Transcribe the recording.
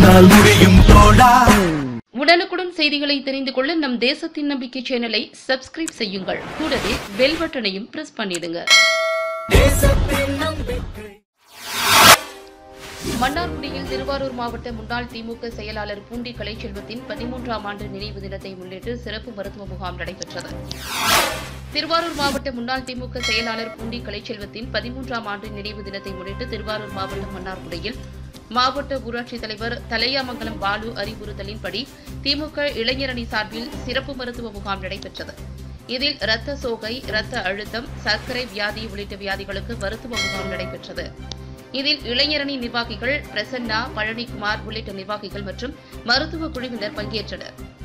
உன்னால் முடியும் தோழா உடனுக்குடன் செய்திகளை தெரிந்து கொள்ள நம் தேசத்தின் நம்பிக்கை சேனலை சப்ஸ்கிரைப் செய்யுங்கள் கூடவே பெல் பட்டனையும் பிரஸ் பண்ணிடுங்க மன்னார்குடியில் திருவாரூர் மாவட்ட முன்னாள் திமுக செயலாளர் பூண்டி கலைச்செல்வத்தின் பதிமூன்றாம் ஆண்டு நினைவு தினத்தை முன்னிட்டு சிறப்பு மருத்துவ முகாம் நடைபெற்றது திருவாரூர் மாவட்ட முன்னாள் திமுக செயலாளர் பூண்டி கலைச்செல்வத்தின் பதிமூன்றாம் ஆண்டு நினைவு தினத்தை முன்னிட்டு திருவாரூர் மாவட்டம் மன்னார்குடியில் மாவட்ட ஊராட்சித் தலைவர் தலையாமங்கலம் பாலு அறிவுறுத்தலின்படி திமுக இளைஞரணி சார்பில் சிறப்பு மருத்துவ முகாம் நடைபெற்றது இதில் இரத்த சோகை இரத்த அழுத்தம் சர்க்கரை வியாதி உள்ளிட்ட வியாதிகளுக்கு மருத்துவ முகாம் நடைபெற்றது இதில் இளைஞரணி நிர்வாகிகள் பிரசன்னா பழனிக்குமார் உள்ளிட்ட நிர்வாகிகள் மற்றும் மருத்துவ குழுவினர் பங்கேற்றனர்